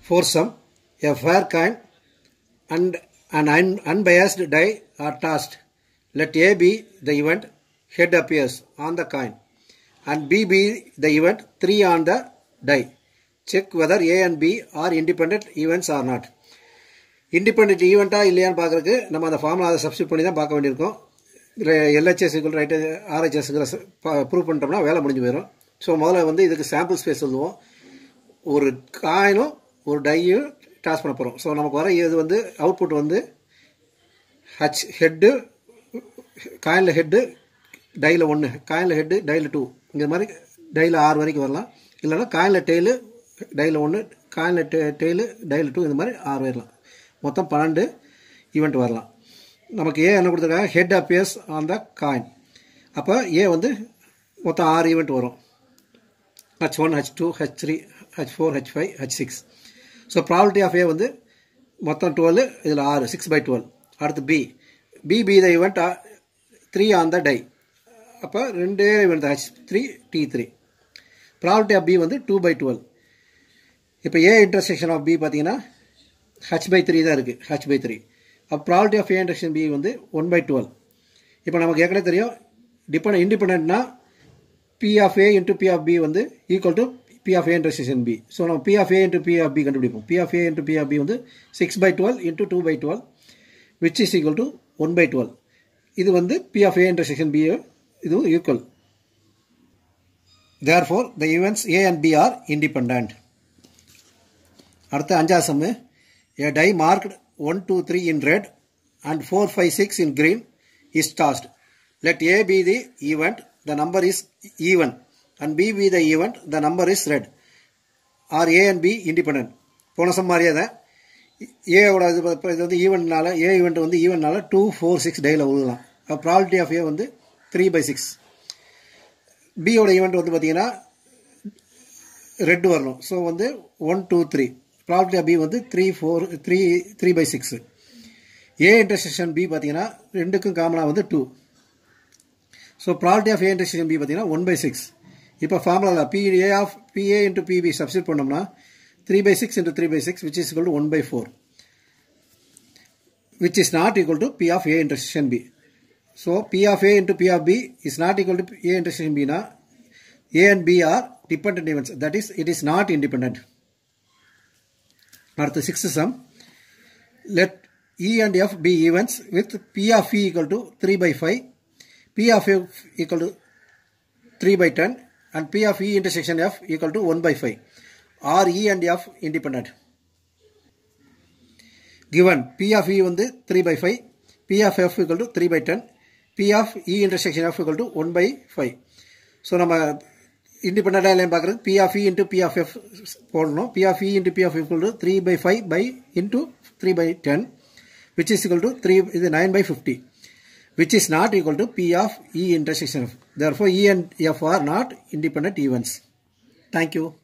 foursome, a fair coin, and an un- unbiased die are tossed. Let A be the event, head appears on the coin, and B be the event, 3 on the die. Check whether A and B are independent events or not. Independent ஈவெண்ட்டா இல்லையான்னு பார்க்கறதுக்கு நம்ம அந்த formula அதை substitute பண்ணி தான் பார்க்க வேண்டியிருக்கும் எல்ஹெச்எஸ் ரைட்டு ஆர்ஹெச்எஸ்ங்கிற ப்ரூவ் பண்ணிட்டோம்னா வேலை முடிஞ்சு போயிடும் ஸோ முதல்ல வந்து இதுக்கு சாம்பிள் ஸ்பேஸ் சொல்லுவோம் ஒரு காயினும் ஒரு டையும் டாஸ் பண்ண போகிறோம் ஸோ நமக்கு வர இது வந்து அவுட்புட் வந்து ஹச் ஹெட்டு காயினில் ஹெட்டு டையில் ஒன்று காயினில் ஹெட்டு டையில் டூ இந்த மாதிரி டையில் ஆறு வரைக்கும் வரலாம் இல்லைன்னா காயினில் டெய்லு டையில் ஒன்று காயினில் டெ டெய்லு டையில் டூ இந்த மாதிரி ஆறு வரலாம் மொத்தம் பன்னெண்டு ஈவெண்ட் வரலாம் நமக்கு ஏ என்ன கொடுத்துருக்காங்க head appears on the coin அப்போ ஏ வந்து மொத்தம் ஆறு ஈவெண்ட் வரும் H one H two H three H four H five H six so probability of A வந்து மொத்தம் டுவெல் இதில் ஆறு சிக்ஸ் பை டுவெல் அடுத்து B B B the event three on the die அப்போ ரெண்டே event H three T three probability of B வந்து two by twelve இப்போ A intersection of B பார்த்தீங்கன்னா ஹச் பை த்ரீ தான் இருக்குது ஹச் பை த்ரீ அப்போ probability of A intersection B வந்து one by twelve இப்போ நமக்கு ஏற்கனவே தெரியும் டிபெண்ட் இண்டிபெண்ட்னா P of A into P of B வந்து equal to P of A intersection B so நம்ம P of A into P of B கண்டுபிடிப்போம் P of A into P of B வந்து six by twelve into two by twelve which is equal to one by twelve இது வந்து P of A intersection B இதுவும் equal therefore the events A and B are independent அடுத்த அஞ்சாவது sum A die marked one two three in red and four five six in green is tossed let A be the event the number is even and B B the event the number is red are A and B independent போன sum மாதிரியே தான் ஏவோட இது இப்போ இது வந்து ஈவெண்ட்னால A event வந்து ஈவெண்ட்னால டூ ஃபோர் சிக்ஸ் டையில் விழுகலாம் ப்ராபிலிட்டி ஆஃப் ஏ வந்து த்ரீ பை சிக்ஸ் பியோட ஈவெண்ட் வந்து பார்த்தீங்கன்னா ரெட் வரணும் ஸோ வந்து one two three probability of B வந்து three four three three by six A intersection B பார்த்தீங்கன்னா ரெண்டுக்கும் காமனாக வந்து two so probability of A intersection B பார்த்தீங்கன்னா ஒன் பை சிக்ஸ் இப்போ formula PA of PA into PB substitute பண்ணோம்னா three by six into three by six which is equal to one by four which is not equal to P of A intersection B so P of A into P of B is not equal to A intersection பினா A and B are depend events that is it is not independent அடுத்து sixth sum let E and F be events with P of E equal to three by five P of F equal to three by ten and P of E intersection F equal to one by five are E and F independent given P of E வந்து 3 by 5, P of F equal to 3 by 10, P of E intersection F equal to 1 by 5. So நம்ம இண்டிபெண்டாக இல்லைன்னு பார்க்குறது P of E into P of F போடணும் P of E into P of F equal to 3 by 5 by into 3 by 10 which is equal to 3 is 9 by 50 which is not equal to P of E intersection F. Therefore, E and F are not independent events. Thank you.